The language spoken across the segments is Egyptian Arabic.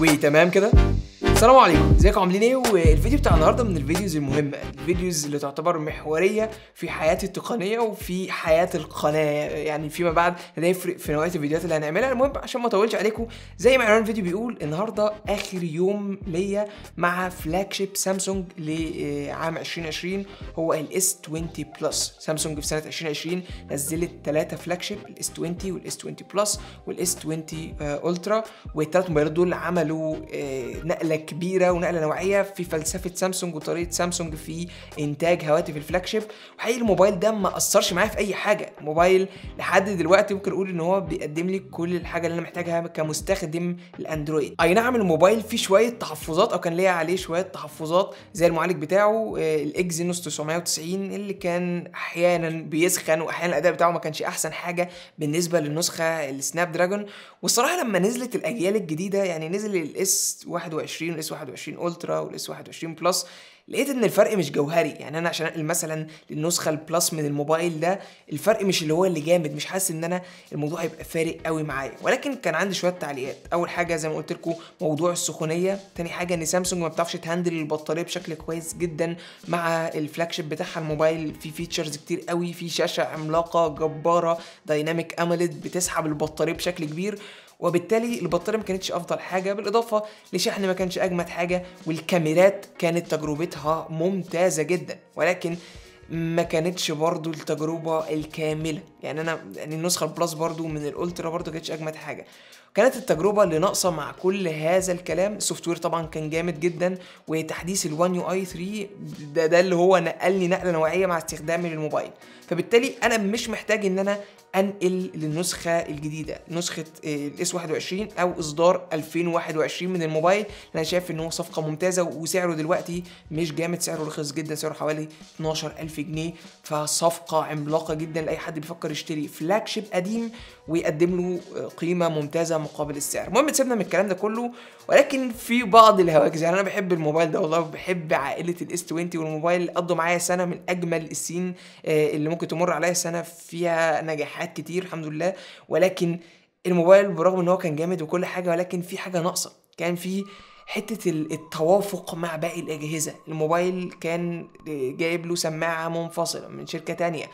وتمام كده السلام عليكم ازيكم عاملين ايه والفيديو بتاع النهارده من الفيديوز المهمه الفيديوز اللي تعتبر محوريه في حياتي التقنيه وفي حياه القناه يعني فيما بعد ده يفرق في نوعيه الفيديوهات اللي هنعملها المهم عشان ما اطولش عليكم زي ما عنوان الفيديو بيقول النهارده اخر يوم ليا مع فلاج شيب سامسونج لعام 2020 هو الاس 20 بلس سامسونج في سنه 2020 نزلت ثلاثه فلاج شيب الاس 20 والاس 20 بلس والاس 20 الترا والثلاث موبايلات دول عملوا آه، نقله كبيره ونقله نوعيه في فلسفه سامسونج وطريقه سامسونج في انتاج هواتف الفلاج شيب وحقيقي الموبايل ده ما اثرش معايا في اي حاجه موبايل لحد دلوقتي ممكن اقول ان هو بيقدم لي كل الحاجه اللي انا محتاجها كمستخدم الاندرويد اي نعم الموبايل فيه شويه تحفظات او كان ليا عليه شويه تحفظات زي المعالج بتاعه آه، الاكزينوس 990 اللي كان احيانا بيسخن واحيانا الاداء بتاعه ما كانش احسن حاجه بالنسبه للنسخه السناب دراجون والصراحه لما نزلت الاجيال الجديده يعني نزل الاس 21 والاس 21 الترا والاس 21 بلس لقيت ان الفرق مش جوهري يعني انا عشان انقل مثلا للنسخه البلس من الموبايل ده الفرق مش اللي هو اللي جامد مش حاسس ان انا الموضوع هيبقى فارق قوي معايا ولكن كان عندي شويه تعليقات اول حاجه زي ما قلت لكم موضوع السخونيه تاني حاجه ان سامسونج ما بتعرفش تهندل البطاريه بشكل كويس جدا مع الفلاج شيب بتاعها الموبايل فيه فيتشرز كتير قوي في شاشه عملاقه جباره دايناميك اموليد بتسحب البطاريه بشكل كبير وبالتالي البطاريه ما كانتش افضل حاجه بالاضافه لشحن ما كانش اجمد حاجه والكاميرات كانت تجربتها ممتازه جدا ولكن ما كانتش برضو التجربة الكاملة يعني انا يعني النسخة البلس برضو من الالترا برضو كانتش اجمد حاجة كانت التجربة اللي ناقصة مع كل هذا الكلام السوفت وير طبعا كان جامد جدا وتحديث ال1 يو اي 3 ده, ده اللي هو نقلني نقلة نوعية مع استخدامي للموبايل فبالتالي انا مش محتاج ان انا انقل للنسخة الجديدة نسخة الاس 21 او اصدار 2021 من الموبايل انا شايف ان هو صفقة ممتازة وسعره دلوقتي مش جامد سعره رخيص جدا سعره حوالي 12000 جنيه فصفقة عملاقة جدا لاي حد بيفكر يشتري فلاج شيب قديم ويقدم له قيمة ممتازة مقابل السعر المهم سيبنا من الكلام ده كله ولكن في بعض الهواجس يعني انا بحب الموبايل ده والله بحب عائلة الاس 20 والموبايل اللي قضوا معايا سنة من اجمل السنين آه، اللي ممكن تمر عليا سنة فيها نجاحات كتير الحمد لله ولكن الموبايل برغم ان هو كان جامد وكل حاجة ولكن في حاجة ناقصة كان في حتة ال- التوافق مع باقي الأجهزة الموبايل كان جايب له سماعة منفصلة من شركة تانية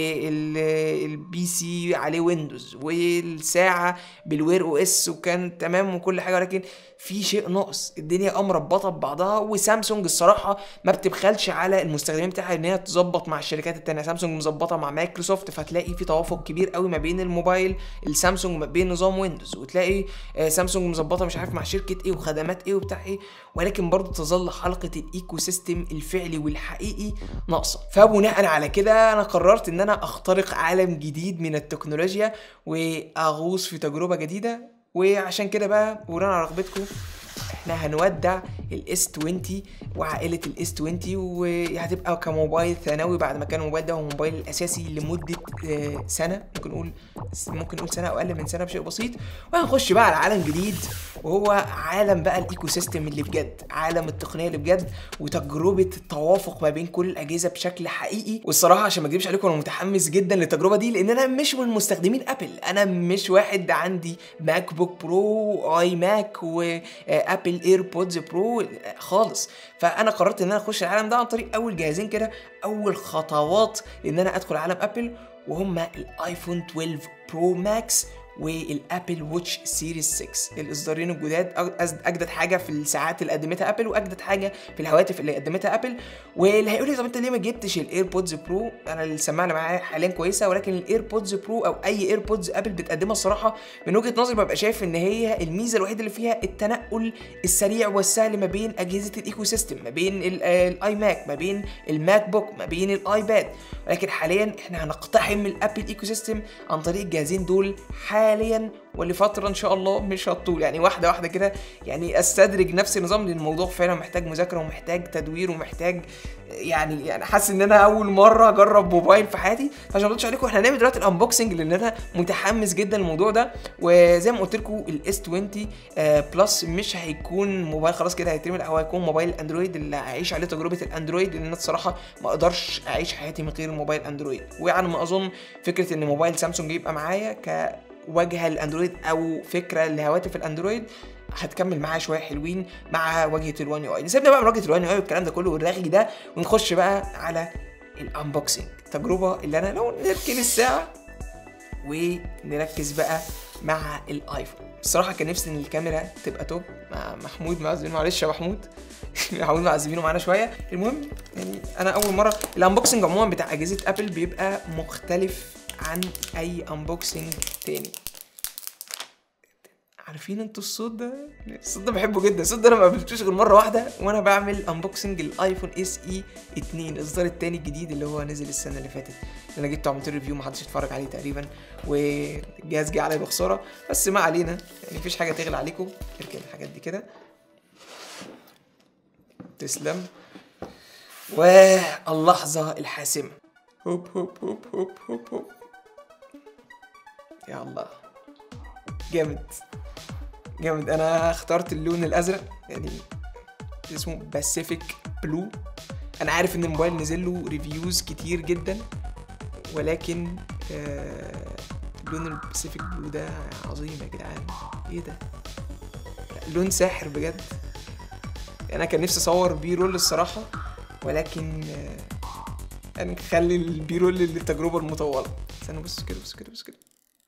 والبي سي عليه ويندوز والساعة بالوير او اس وكان تمام وكل حاجة ولكن في شيء ناقص الدنيا اه مربطة ببعضها وسامسونج الصراحة ما بتبخلش على المستخدمين بتاعها ان هي تظبط مع الشركات التانية سامسونج مظبطة مع مايكروسوفت فتلاقي في توافق كبير قوي ما بين الموبايل السامسونج وما بين نظام ويندوز وتلاقي آه، سامسونج مظبطة مش عارف مع شركة ايه وخدمات ايه وبتاع ايه ولكن برضه تظل حلقة الايكو سيستم الفعلي والحقيقي ناقصة فبناء على كده انا قررت ان انا اخترق عالم جديد من التكنولوجيا واغوص في تجربة جديدة وعشان كده بقى بناء على رغبتكم احنا هنودع الاس 20 وعائله الاس 20 وهتبقى كموبايل ثانوي بعد ما كان الموبايل ده هو الموبايل الاساسي لمده آه، سنه ممكن نقول ممكن نقول سنه او اقل من سنه بشيء بسيط وهنخش بقى على عالم جديد وهو عالم بقى الايكو سيستم اللي بجد عالم التقنيه اللي بجد وتجربه التوافق ما بين كل الاجهزه بشكل حقيقي والصراحه عشان ما اكذبش عليكم انا متحمس جدا للتجربه دي لان انا مش من مستخدمين ابل انا مش واحد عندي ماك بوك برو اي ماك وابل ايربودز برو خالص فانا قررت ان انا اخش العالم ده عن طريق اول جهازين كده اول خطوات ان انا ادخل عالم ابل وهما الايفون 12 برو ماكس والابل واتش سيريز 6 الاصدارين الجداد أج- اجدد حاجه في الساعات اللي قدمتها ابل واجدد حاجه في الهواتف اللي قدمتها ابل واللي هيقول لي طب انت ليه ما جبتش الايربودز برو انا السماعه اللي معايا حاليا كويسه ولكن الايربودز برو او اي ايربودز ابل بتقدمها الصراحه من وجهه نظري ببقى شايف ان هي الميزه الوحيده اللي فيها التنقل السريع والسهل ما بين اجهزه الايكو سيستم ما بين ال- آه، الاي ماك ما بين الماك بوك ما بين الايباد ولكن حاليا احنا هنقتحم الابل ايكو سيستم عن طريق الجهازين دول حاليا ولفتره ان شاء الله مش هتطول يعني واحده واحده كده يعني استدرج نفس النظام لان الموضوع فعلا محتاج مذاكره ومحتاج تدوير ومحتاج يعني يعني حاسس ان انا اول مره اجرب موبايل في حياتي فعشان ما اطولش عليكم احنا هنعمل دلوقتي الانبوكسنج لان انا متحمس جدا للموضوع ده وزي ما قلت لكم الاس 20 آه، بلس مش هيكون موبايل خلاص كده هيترمي لا هو هيكون موبايل اندرويد اللي هعيش عليه تجربه الاندرويد لان انا الصراحه ما اقدرش اعيش حياتي من غير موبايل اندرويد وعلى ما اظن فكره ان موبايل سامسونج يبقى معايا ك واجهه الاندرويد او فكره لهواتف الاندرويد هتكمل معاها شويه حلوين مع واجهه الوان يو اي نسيبنا بقى من واجهه الوان يو اي والكلام ده كله والرغي ده ونخش بقى على الانبوكسنج التجربه اللي انا لو نركن الساعه ونركز بقى مع الايفون الصراحه كان نفسي ان الكاميرا تبقى توب مع محمود معزمين معلش يا محمود محمود معزمينه معانا شويه المهم يعني انا اول مره الانبوكسنج عموما بتاع اجهزه ابل بيبقى مختلف عن اي انبوكسنج تاني عارفين انتوا الصوت ده الصوت ده بحبه جدا الصوت ده انا ما قابلتوش غير مره واحده وانا بعمل انبوكسنج الايفون اس اي 2 الاصدار التاني الجديد اللي هو نزل السنه اللي فاتت انا جبته عملت ريفيو ما حدش اتفرج عليه تقريبا والجهاز جه عليا بخساره بس ما علينا يعني مفيش حاجه تغلى عليكم اركن الحاجات دي كده تسلم واللحظه الحاسمه هوب هوب هوب هوب هوب هوب يا الله جامد جامد انا اخترت اللون الازرق يعني اسمه باسيفيك بلو انا عارف ان الموبايل نزل له ريفيوز كتير جدا ولكن آه لون الباسيفيك بلو ده عظيم يا جدعان ايه ده لا، لون ساحر بجد انا كان نفسي اصور بي رول الصراحه ولكن آه يعني نخلي البي رول للتجربه المطوله استنى بص كده بص كده بص كده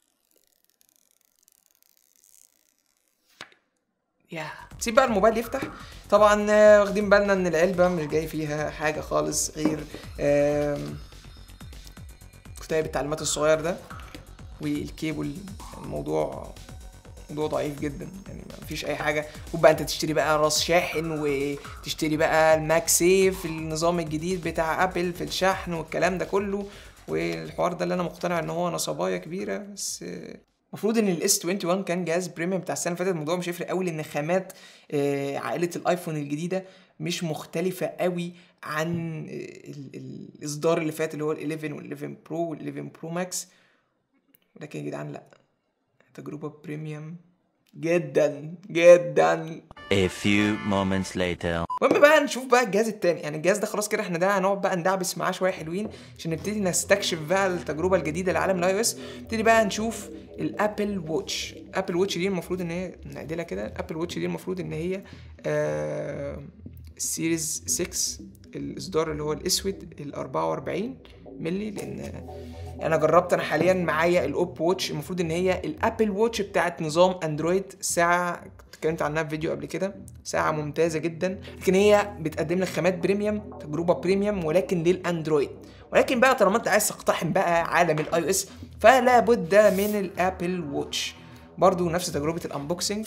يا سيب بقى الموبايل يفتح طبعا آه، واخدين بالنا ان العلبه مش جاي فيها حاجه خالص غير آم، كتاب التعليمات الصغير ده والكيبل الموضوع موضوع ضعيف جدا يعني ما فيش اي حاجه وبقى انت تشتري بقى راس شاحن وتشتري بقى الماك سيف النظام الجديد بتاع ابل في الشحن والكلام ده كله والحوار ده اللي انا مقتنع ان هو نصبايه كبيره بس آه، المفروض ان الاس 21 كان جهاز بريميوم بتاع السنه اللي فاتت الموضوع مش هيفرق قوي لان خامات آه، عائله الايفون الجديده مش مختلفه قوي عن آه، ال- ال- الاصدار اللي فات اللي هو ال 11 وال 11 برو وال 11 برو ماكس ولكن يا جدعان لا تجربه بريميوم جدا جدا A few moments later. المهم بقى نشوف بقى الجهاز التاني يعني الجهاز ده خلاص كده احنا ده هنقعد بقى ندعبس معاه شويه حلوين عشان نبتدي نستكشف بقى التجربه الجديده لعالم الاي او اس نبتدي بقى نشوف الابل واتش ابل واتش دي المفروض ان هي نعدلها كده الابل واتش دي المفروض ان هي آه السيريز 6 الاصدار اللي هو الاسود ال 44 ملي لان انا جربت انا حاليا معايا الاوب واتش المفروض ان هي الابل واتش بتاعت نظام اندرويد ساعه اتكلمت عنها في فيديو قبل كده ساعه ممتازه جدا لكن هي بتقدم لك خامات بريميوم تجربه بريميوم ولكن للاندرويد ولكن بقى طالما انت عايز تقتحم بقى عالم الاي او اس فلا بد من الابل واتش برضو نفس تجربه الانبوكسنج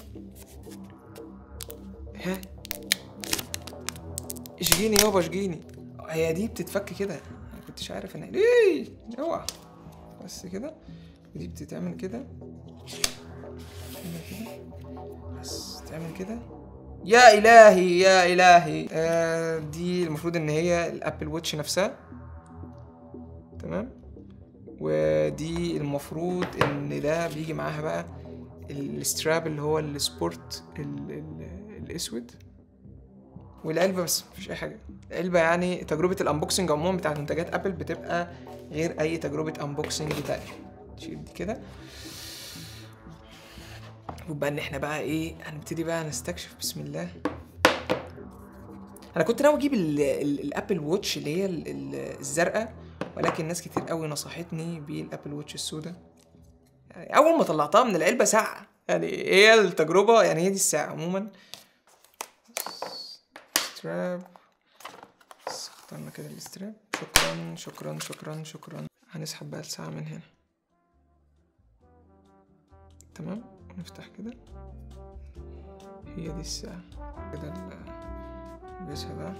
ها اشجيني يابا اشجيني هي دي بتتفك كده انا كنتش عارف ان ايه اوعى بس كده ودي بتتعمل كده تعمل كده بس تعمل كده يا الهي يا الهي آه دي المفروض ان هي الابل واتش نفسها تمام ودي المفروض ان ده بيجي معاها بقى الستراب اللي هو السبورت ال- ال- الاسود والعلبه بس مفيش اي حاجه العلبه يعني تجربه الانبوكسنج عموما بتاعت منتجات ابل بتبقى غير اي تجربه انبوكسنج تانية نشيل دي كده وبقى ان احنا بقى ايه هنبتدي بقى نستكشف بسم الله انا كنت ناوي اجيب ال- ال- الابل واتش اللي هي ال- ال- الزرقاء ولكن ناس كتير قوي نصحتني بالابل واتش السوداء يعني اول ما طلعتها من العلبه ساعه يعني هي التجربه يعني هي دي الساعه عموما ستراب اخترنا كده الستراب شكرا شكرا شكرا شكرا هنسحب بقى الساعه من هنا تمام نفتح كده هي دي الساعة كده ال- نلبسها بقى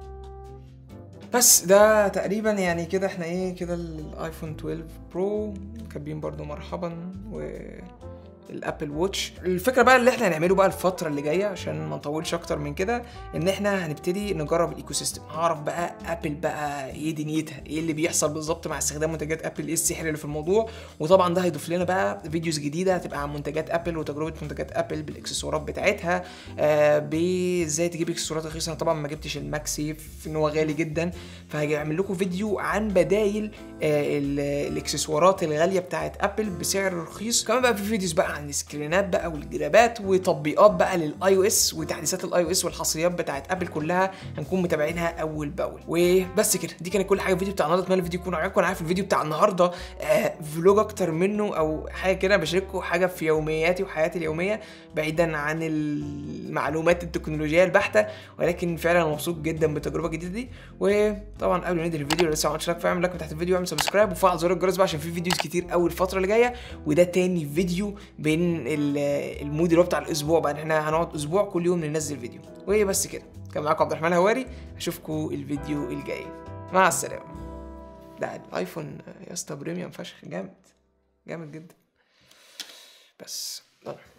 بس ده تقريبا يعني كده احنا ايه كده الايفون 12 برو كاتبين برضو مرحبا و الابل واتش الفكره بقى اللي احنا هنعمله بقى الفتره اللي جايه عشان ما نطولش اكتر من كده ان احنا هنبتدي نجرب الايكو سيستم هعرف بقى ابل بقى ايه دنيتها ايه اللي بيحصل بالظبط مع استخدام منتجات ابل ايه السحر اللي في الموضوع وطبعا ده هيضيف لنا بقى فيديوز جديده هتبقى عن منتجات ابل وتجربه منتجات ابل بالاكسسوارات بتاعتها آه بازاي تجيب اكسسوارات رخيصه انا طبعا ما جبتش الماك سيف ان هو غالي جدا فهعمل لكم فيديو عن بدايل آه ال- الاكسسوارات الغاليه بتاعت ابل بسعر رخيص كمان بقى في فيديوز بقى عن عن سكرينات بقى والجرابات وتطبيقات بقى للاي او اس وتحديثات الاي او اس والحصريات بتاعت ابل كلها هنكون متابعينها اول باول وبس كده دي كانت كل حاجه في الفيديو بتاع النهارده اتمنى الفيديو يكون عجبكم انا عارف الفيديو بتاع النهارده آه فلوج اكتر منه او حاجه كده بشارككم حاجه في يومياتي وحياتي اليوميه بعيدا عن المعلومات التكنولوجيه البحته ولكن فعلا أنا مبسوط جدا بالتجربه الجديده دي وطبعا قبل ما ننهي الفيديو لو لسه ما عملتش لايك فاعمل لايك من تحت الفيديو واعمل سبسكرايب وفعل زر الجرس بقى عشان في فيديوز كتير قوي الفتره اللي جايه وده تاني فيديو بين ال- المود اللي هو بتاع الاسبوع بقى إن احنا هنقعد اسبوع كل يوم ننزل فيديو وبس كده كان معاكم عبد الرحمن هواري اشوفكم الفيديو الجاي مع السلامه لا الايفون يا اسطى بريميوم فشخ جامد جامد جدا بس يلا